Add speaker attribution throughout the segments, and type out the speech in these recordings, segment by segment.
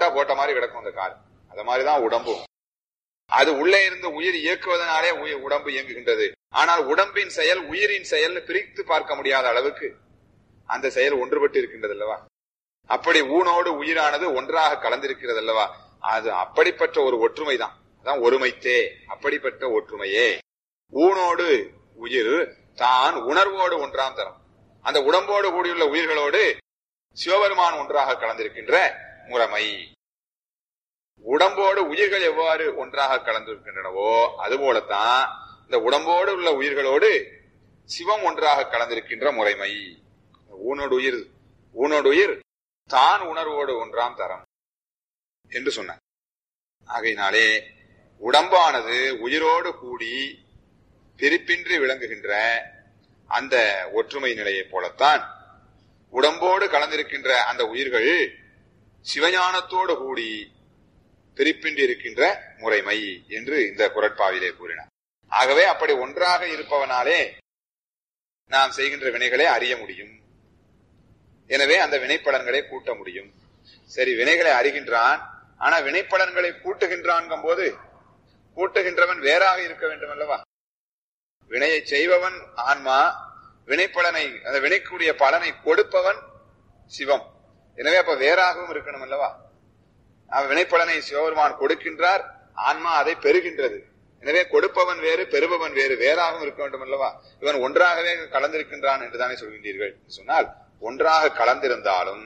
Speaker 1: போட்ட மாதிரி கிடக்கும் அந்த கால் அது மாதிரிதான் உடம்பும் அது உள்ளே இருந்து உயிர் இயக்குவதனாலே உயிர் உடம்பு இயங்குகின்றது ஆனால் உடம்பின் செயல் உயிரின் செயல்னு பிரித்து பார்க்க முடியாத அளவுக்கு அந்த செயல் ஒன்றுபட்டு இருக்கின்றது அல்லவா அப்படி ஊனோடு உயிரானது ஒன்றாக கலந்திருக்கிறது அல்லவா அது அப்படிப்பட்ட ஒரு ஒற்றுமை தான் அதான் ஒருமைத்தே அப்படிப்பட்ட ஒற்றுமையே ஊனோடு உயிர் தான் உணர்வோடு ஒன்றாம் தரம் அந்த உடம்போடு கூடியுள்ள உயிர்களோடு சிவபெருமான் ஒன்றாக கலந்திருக்கின்ற முறைமை உடம்போடு உயிர்கள் எவ்வாறு ஒன்றாக கலந்திருக்கின்றனவோ அதுபோலத்தான் இந்த உடம்போடு உள்ள உயிர்களோடு சிவம் ஒன்றாக கலந்திருக்கின்ற முறைமை ஊனோடு உயிர் ஊனோடு உயிர் தான் உணர்வோடு ஒன்றாம் தரம் என்று சொன்னார் ஆகையினாலே உடம்பானது உயிரோடு கூடி பிரிப்பின்றி விளங்குகின்ற அந்த ஒற்றுமை நிலையைப் போலத்தான் உடம்போடு கலந்திருக்கின்ற அந்த உயிர்கள் சிவஞானத்தோடு கூடி பிரிப்பின்றி இருக்கின்ற முறைமை என்று இந்த குரட்பாவிலே கூறினார் ஆகவே அப்படி ஒன்றாக இருப்பவனாலே நாம் செய்கின்ற வினைகளை அறிய முடியும் எனவே அந்த வினைப்பலன்களை கூட்ட முடியும் சரி வினைகளை அறிகின்றான் ஆனா வினைப்பலன்களை கூட்டுகின்றான் போது கூட்டுகின்றவன் வேறாக இருக்க வேண்டும் அல்லவா வினையை செய்பவன் ஆன்மா வினைப்பலனை அந்த வினைக்குரிய பலனை கொடுப்பவன் சிவம் எனவே அப்ப வேறாகவும் இருக்கணும் அல்லவா அவன் வினைப்பலனை சிவபெருமான் கொடுக்கின்றார் ஆன்மா அதை பெறுகின்றது எனவே கொடுப்பவன் வேறு பெறுபவன் வேறு வேறாகவும் இருக்க வேண்டும் அல்லவா இவன் ஒன்றாகவே கலந்திருக்கின்றான் என்றுதானே சொல்கின்றீர்கள் சொன்னால் ஒன்றாக கலந்திருந்தாலும்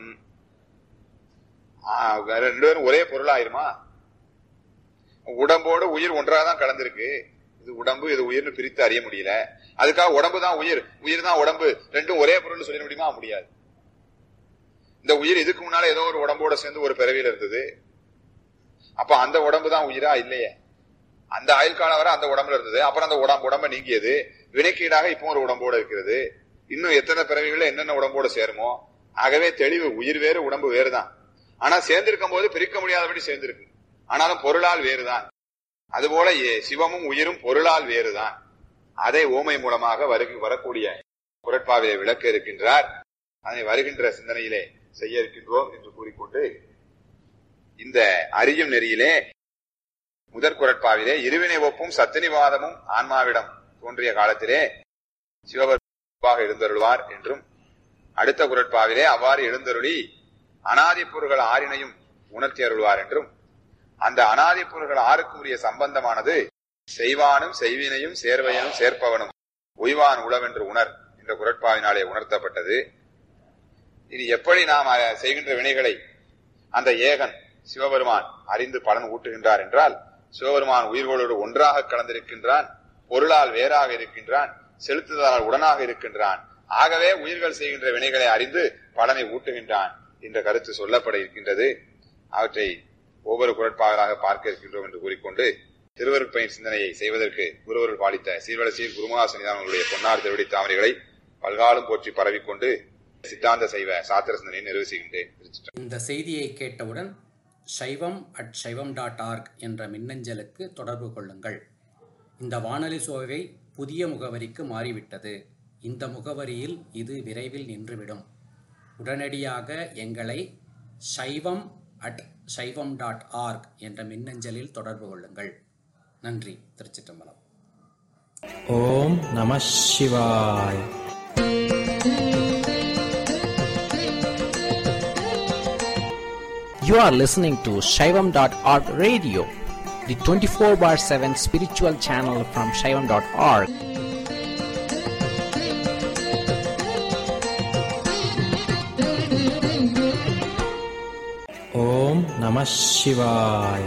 Speaker 1: ரெண்டு பேரும் ஒரே பொருளாயிருமா உடம்போடு உயிர் ஒன்றாக தான் கலந்திருக்கு இது உடம்பு இது உயிர்னு பிரித்து அறிய முடியல அதுக்காக உடம்பு தான் உயிர் உயிர் தான் உடம்பு ரெண்டும் ஒரே பொருள் சொல்ல முடியுமா முடியாது இந்த உயிர் இதுக்கு முன்னால ஏதோ ஒரு உடம்போட சேர்ந்து ஒரு பிறவியில இருந்தது அப்ப அந்த உடம்பு தான் உயிரா இல்லையே அந்த ஆயுள் காலம் வரை அந்த உடம்புல இருந்தது அப்புறம் அந்த உடம்பு உடம்ப நீங்கியது வினைக்கீடாக இப்போ ஒரு உடம்போட இருக்கிறது இன்னும் எத்தனை பிறவிகள் என்னென்ன உடம்போட சேருமோ ஆகவே தெளிவு உயிர் வேறு உடம்பு வேறுதான் ஆனா சேர்ந்திருக்கும் போது பிரிக்க முடியாதபடி சேர்ந்திருக்கு ஆனாலும் பொருளால் வேறுதான் அதுபோல சிவமும் உயிரும் பொருளால் வேறுதான் அதை ஓமை மூலமாக வருகி வரக்கூடிய குரட்பாவிலே விளக்க இருக்கின்றார் அதை வருகின்ற சிந்தனையிலே செய்ய இருக்கின்றோம் என்று கூறிக்கொண்டு இந்த அறியும் நெறியிலே முதற் குரட்பாவிலே இருவினை ஒப்பும் சத்தினிவாதமும் ஆன்மாவிடம் தோன்றிய காலத்திலே சிவபெருமாக எழுந்தருள்வார் என்றும் அடுத்த குரட்பாவிலே அவ்வாறு எழுந்தருளி அனாதி பொருள்கள் ஆறினையும் உணர்த்தி அருள்வார் என்றும் அந்த அனாதி பொருள்கள் ஆறுக்கும் உரிய சம்பந்தமானது செய்வானும் செய்வினையும் சேர்வையனும் சேர்ப்பவனும் உய்வான் உளவென்று உணர் என்ற குரட்பாவினாலே உணர்த்தப்பட்டது இனி எப்படி நாம் செய்கின்ற வினைகளை அந்த ஏகன் சிவபெருமான் அறிந்து பலன் ஊட்டுகின்றார் என்றால் சிவபெருமான் உயிர்களோடு ஒன்றாக கலந்திருக்கின்றான் பொருளால் வேறாக இருக்கின்றான் செலுத்துதலால் உடனாக இருக்கின்றான் ஆகவே உயிர்கள் செய்கின்ற வினைகளை அறிந்து பலனை ஊட்டுகின்றான் என்ற கருத்து சொல்லப்பட இருக்கின்றது அவற்றை ஒவ்வொரு குரட்பாகலாக பார்க்க இருக்கின்றோம் என்று கூறிக்கொண்டு திருவருட்பயன் சிந்தனையை செய்வதற்கு குருவர்கள் பாலித்த சீர்வளசீர் குருமகாசனிதானங்களுடைய பொன்னார் திருவடி தாமரைகளை பல்காலம் போற்றி பரவிக்கொண்டு சித்தாந்த செய்வ சாத்திர சிந்தனையை நிறைவு செய்கின்றேன்
Speaker 2: இந்த செய்தியை கேட்டவுடன் சைவம் அட் சைவம் டாட் ஆர்க் என்ற மின்னஞ்சலுக்கு தொடர்பு கொள்ளுங்கள் இந்த வானொலி சோவை புதிய முகவரிக்கு மாறிவிட்டது இந்த முகவரியில் இது விரைவில் நின்றுவிடும் உடனடியாக எங்களை சைவம் அட் சைவம் டாட் ஆர்க் என்ற மின்னஞ்சலில் தொடர்பு கொள்ளுங்கள் நன்றி திருச்சிற்றம்பலம்
Speaker 3: ஓம் நம சிவாய் You are listening to Shaivam.org radio, the 24 bar 7 spiritual channel from Shaivam.org. Om Namah Shivaya.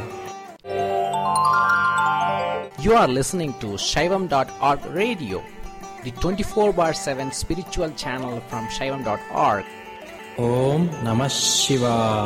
Speaker 3: You are listening to Shaivam.org radio, the 24 bar 7 spiritual channel from Shaivam.org. Om Namah Shivaya.